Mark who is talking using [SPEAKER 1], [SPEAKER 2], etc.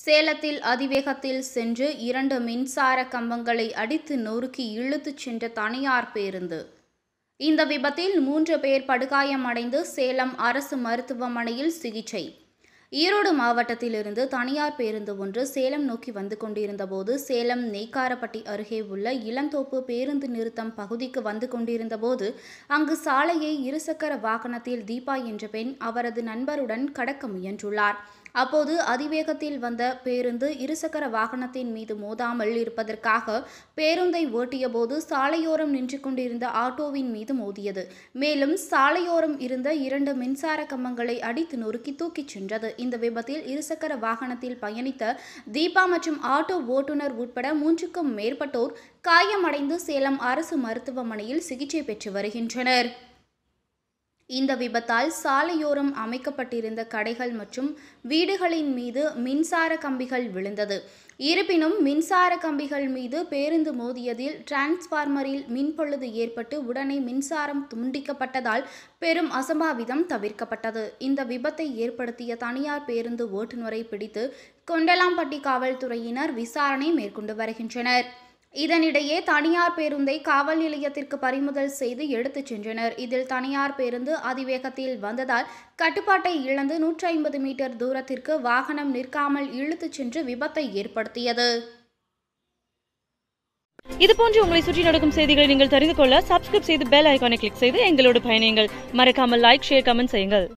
[SPEAKER 1] சேலத்தில் அதிவேகத்தில் சென்று இரண்டு மின்சார கம்பங்களை அடித்து நொறுக்கி இழுத்துச் சென்ற தனியார் பேருந்து இந்த விபத்தில் மூன்று பேர் படுகாயமடைந்து சேலம் அரசு மருத்துவமனையில் சிகிச்சை ஈரோடு மாவட்டத்திலிருந்து தனியார் பேருந்து ஒன்று சேலம் நோக்கி வந்து கொண்டிருந்தபோது சேலம் நெய்க்காரப்பட்டி அருகே உள்ள இளந்தோப்பு பேருந்து நிறுத்தம் பகுதிக்கு வந்து கொண்டிருந்தபோது அங்கு சாலையை இருசக்கர வாகனத்தில் தீபா என்ற பெண் அவரது நண்பருடன் கடக்க முயன்றுள்ளார் அப்போது அதிவேகத்தில் வந்த பேருந்து இருசக்கர வாகனத்தின் மீது மோதாமல் இருப்பதற்காக பேருந்தை ஓட்டியபோது சாலையோரம் நின்று கொண்டிருந்த ஆட்டோவின் மீது மோதியது மேலும் சாலையோரம் இருந்த இரண்டு மின்சார கம்பங்களை அடித்து நொறுக்கி தூக்கிச் சென்றது இந்த விபத்தில் இருசக்கர வாகனத்தில் பயணித்த தீபா மற்றும் ஆட்டோ ஓட்டுநர் உட்பட மூன்றுக்கும் மேற்பட்டோர் காயமடைந்து சேலம் அரசு மருத்துவமனையில் சிகிச்சை பெற்று வருகின்றனர் இந்த விபத்தால் சாலையோரம் அமைக்கப்பட்டிருந்த கடைகள் மற்றும் வீடுகளின் மீது மின்சார கம்பிகள் விழுந்தது இருப்பினும் மின்சார கம்பிகள் மீது பேருந்து மோதியதில் டிரான்ஸ்பார்மரில் மின்பொழுது ஏற்பட்டு உடனே மின்சாரம் துண்டிக்கப்பட்டதால் பெரும் அசம்பாவிதம் தவிர்க்கப்பட்டது இந்த விபத்தை ஏற்படுத்திய தனியார் பேருந்து ஓட்டுநரை பிடித்து கொண்டலாம்பட்டி காவல்துறையினர் விசாரணை மேற்கொண்டு வருகின்றனர் இதனிடையே தனியார் பேருந்தை காவல் நிலையத்திற்கு பறிமுதல் செய்து எடுத்துச் சென்றனர் இதில் தனியார் பேருந்து அதிவேகத்தில் வந்ததால் கட்டுப்பாட்டை இழந்து நூற்றி ஐம்பது மீட்டர் தூரத்திற்கு வாகனம் நிற்காமல் இழுத்துச் சென்று விபத்தை ஏற்படுத்தியது
[SPEAKER 2] இதுபோன்று உங்களை சுற்றி நடக்கும் செய்திகளை நீங்கள் தெரிந்து கொள்ள சப்ஸ்கிரைப் செய்து பெல் ஐகானை கிளிக் செய்து எங்களோடு பயணியுங்கள் மறக்காமல் லைக் ஷேர் கமெண்ட் செய்யுங்கள்